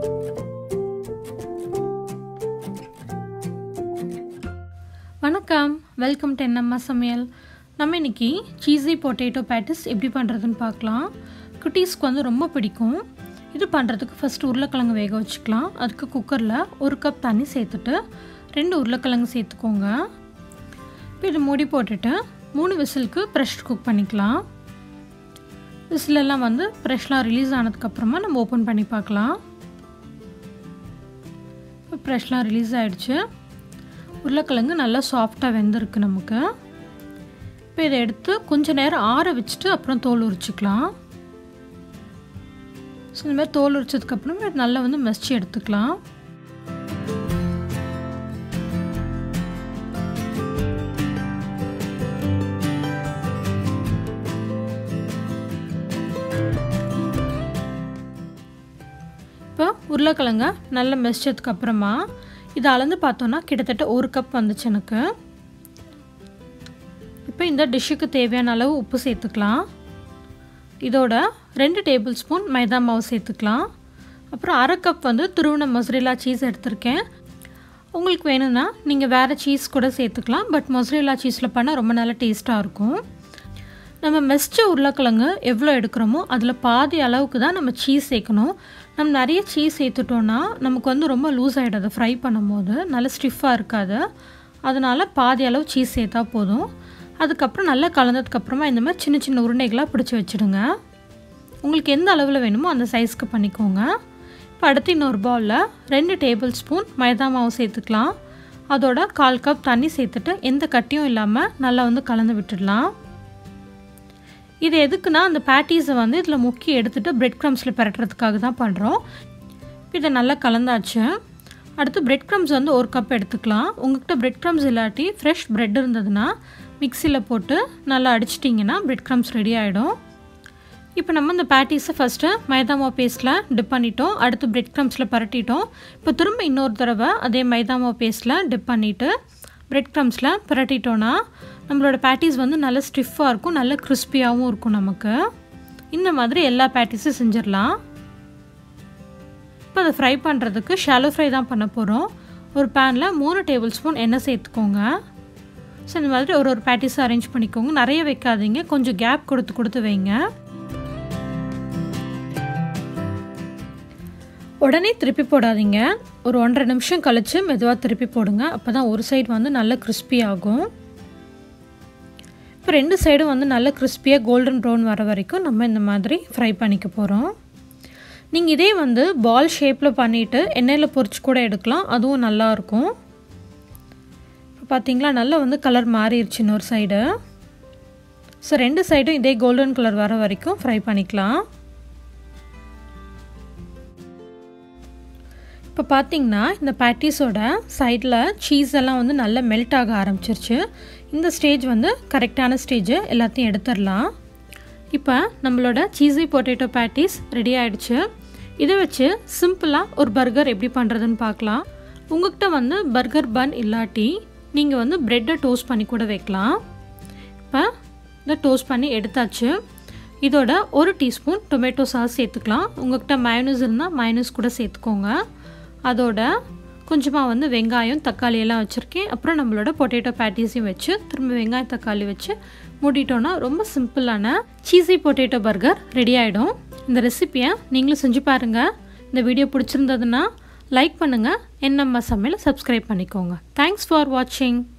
வணக்கம் welcome to என்னம்மா சமையல் நம்ம இன்னைக்கு சீஸி பொட்டேட்டோ பேட்டிஸ் எப்படி பண்ணுறதுன்னு பார்க்கலாம் குட்டீஸ்க்கு வந்து ரொம்ப பிடிக்கும் இது பண்ணுறதுக்கு ஃபஸ்ட்டு உருளைக்கிழங்கு வேக வச்சுக்கலாம் அதுக்கு குக்கரில் ஒரு கப் தண்ணி சேர்த்துட்டு ரெண்டு உருளைக்கிழங்கு சேர்த்துக்கோங்க இப்போ இது மூடி போட்டுட்டு மூணு விசிலுக்கு ப்ரெஷர் குக் பண்ணிக்கலாம் விசிலெல்லாம் வந்து ப்ரெஷ்லாம் ரிலீஸ் ஆனதுக்கப்புறமா நம்ம ஓப்பன் பண்ணி பார்க்கலாம் இப்போ ப்ரெஷ்லாம் ரிலீஸ் ஆகிடுச்சு உருளைக்கிழங்கு நல்லா சாஃப்டாக வெந்திருக்கு நமக்கு இப்போ இதை எடுத்து கொஞ்சம் நேரம் ஆற வச்சுட்டு அப்புறம் தோல் உரிச்சிக்கலாம் ஸோ இந்த மாதிரி தோல் உரிச்சதுக்கப்புறம் இது நல்லா வந்து மெஸ்ச்சி எடுத்துக்கலாம் இப்போ உருளைக்கிழங்க நல்லா மெஸ்ச்சதுக்கு அப்புறமா இதை அளந்து பார்த்தோன்னா கிட்டத்தட்ட ஒரு கப் வந்துச்சு எனக்கு இப்போ இந்த டிஷ்ஷுக்கு தேவையான அளவு உப்பு சேர்த்துக்கலாம் இதோட ரெண்டு டேபிள் ஸ்பூன் மைதா மாவு சேர்த்துக்கலாம் அப்புறம் அரை கப் வந்து துருவன மொசரிலா சீஸ் எடுத்திருக்கேன் உங்களுக்கு வேணும்னா நீங்கள் வேறு சீஸ் கூட சேர்த்துக்கலாம் பட் மொசரிலா சீஸில் பண்ணால் ரொம்ப நல்லா டேஸ்ட்டாக இருக்கும் நம்ம மெஸ்ச்ச உருளைக்கிழங்கு எவ்வளோ எடுக்கிறோமோ அதில் பாதி அளவுக்கு தான் நம்ம சீஸ் சேர்க்கணும் நம்ம நிறைய சீஸ் சேர்த்துட்டோன்னா நமக்கு வந்து ரொம்ப லூஸ் ஆகிடாது ஃப்ரை பண்ணும்போது நல்லா ஸ்டிஃபாக இருக்காது அதனால் பாதி அளவு சீஸ் சேர்த்தா போதும் அதுக்கப்புறம் நல்லா கலந்ததுக்கப்புறமா இந்த மாதிரி சின்ன சின்ன உருண்டைகளாக பிடிச்சி வச்சுடுங்க உங்களுக்கு எந்த அளவில் வேணுமோ அந்த சைஸ்க்கு பண்ணிக்கோங்க இப்போ அடுத்து இன்னொரு பவுலில் ரெண்டு டேபிள் ஸ்பூன் மைதா மாவு சேர்த்துக்கலாம் அதோட கால் கப் தண்ணி சேர்த்துட்டு எந்த கட்டியும் இல்லாமல் நல்லா வந்து கலந்து விட்டுடலாம் இது எதுக்குன்னா அந்த பேட்டீஸை வந்து இதில் முக்கி எடுத்துகிட்டு பிரெட் க்ரம்ஸில் பரட்டுறதுக்காக தான் பண்ணுறோம் இதை நல்லா கலந்தாச்சு அடுத்து பிரெட் க்ரம்ஸ் வந்து ஒரு கப் எடுத்துக்கலாம் உங்கள்கிட்ட பிரெட் க்ரம்ஸ் இல்லாட்டி ஃப்ரெஷ் ப்ரெட் இருந்ததுன்னா மிக்சியில் போட்டு நல்லா அடிச்சிட்டிங்கன்னா பிரெட் க்ரம்ஸ் ரெடி ஆகிடும் இப்போ நம்ம இந்த பேட்டீஸை ஃபஸ்ட்டு மைதா மாவு பேஸ்ட்டில் டிப் பண்ணிட்டோம் அடுத்து பிரெட் க்ரம்ஸில் பரட்டிட்டோம் இப்போ திரும்ப இன்னொரு தடவை அதே மைதா மாவு பேஸ்ட்டில் டிப் பண்ணிவிட்டு பிரெட் க்ரம்ஸில் பரட்டிட்டோன்னா நம்மளோட பேட்டிஸ் வந்து நல்ல ஸ்டிஃபாக இருக்கும் நல்ல கிறிஸ்பியாகவும் இருக்கும் நமக்கு இந்த மாதிரி எல்லா பேட்டிஸும் செஞ்சிடலாம் இப்போ அதை ஃப்ரை பண்ணுறதுக்கு ஷாலோ ஃப்ரை தான் பண்ண போகிறோம் ஒரு பேனில் மூணு டேபிள் ஸ்பூன் எண்ணெய் சேர்த்துக்கோங்க ஸோ இந்த மாதிரி ஒரு ஒரு பேட்டிஸை அரேஞ்ச் பண்ணிக்கோங்க நிறைய வைக்காதீங்க கொஞ்சம் கேப் கொடுத்து கொடுத்து வைங்க உடனே திருப்பி போடாதீங்க ஒரு ஒன்றரை நிமிஷம் கழித்து மெதுவாக திருப்பி போடுங்க அப்போ தான் ஒரு சைடு வந்து நல்ல கிறிஸ்பி ஆகும் இப்போ ரெண்டு சைடும் வந்து நல்ல கிறிஸ்பியாக கோல்டன் ப்ரௌன் வர வரைக்கும் நம்ம இந்த மாதிரி ஃப்ரை பண்ணிக்க போகிறோம் நீங்கள் இதே வந்து பால் ஷேப்பில் பண்ணிவிட்டு எண்ணெயில் பொரிச்சு கூட எடுக்கலாம் அதுவும் நல்லாயிருக்கும் இப்போ பார்த்தீங்களா நல்லா வந்து கலர் மாறிடுச்சு இன்னொரு சைடு ஸோ ரெண்டு சைடும் இதே கோல்டன் கலர் வர வரைக்கும் ஃப்ரை பண்ணிக்கலாம் இப்போ பார்த்தீங்கன்னா இந்த பேட்டிஸோட சைடில் சீஸ் எல்லாம் வந்து நல்லா மெல்ட் ஆக ஆரம்பிச்சிருச்சு இந்த ஸ்டேஜ் வந்து கரெக்டான ஸ்டேஜ் எல்லாத்தையும் எடுத்துடலாம் இப்போ நம்மளோட சீஸி பொட்டேட்டோ பேட்டிஸ் ரெடி ஆகிடுச்சு இதை வச்சு சிம்பிளாக ஒரு பர்கர் எப்படி பண்ணுறதுன்னு பார்க்கலாம் உங்கள்கிட்ட வந்து பர்கர் பன் இல்லாட்டி நீங்கள் வந்து ப்ரெட்டை டோஸ்ட் பண்ணி கூட வைக்கலாம் இப்போ இதை டோஸ்ட் பண்ணி எடுத்தாச்சு இதோட ஒரு டீஸ்பூன் டொமேட்டோ சாஸ் சேர்த்துக்கலாம் உங்கள்கிட்ட மயனூஸ் இருந்தால் மயனூஸ் கூட சேர்த்துக்கோங்க அதோட கொஞ்சமாக வந்து வெங்காயம் தக்காளி எல்லாம் வச்சுருக்கேன் அப்புறம் நம்மளோட பொட்டேட்டோ பேட்டிஸையும் வச்சு திரும்ப வெங்காயம் தக்காளி வச்சு மூடிட்டோன்னா ரொம்ப சிம்பிளான சீஸி பொட்டேட்டோ பர்கர் ரெடி ஆகிடும் இந்த ரெசிப்பியை நீங்களும் செஞ்சு பாருங்கள் இந்த வீடியோ பிடிச்சிருந்ததுன்னா லைக் பண்ணுங்கள் என்னம்மா சமையல் சப்ஸ்கிரைப் பண்ணிக்கோங்க தேங்க்ஸ் ஃபார் வாட்சிங்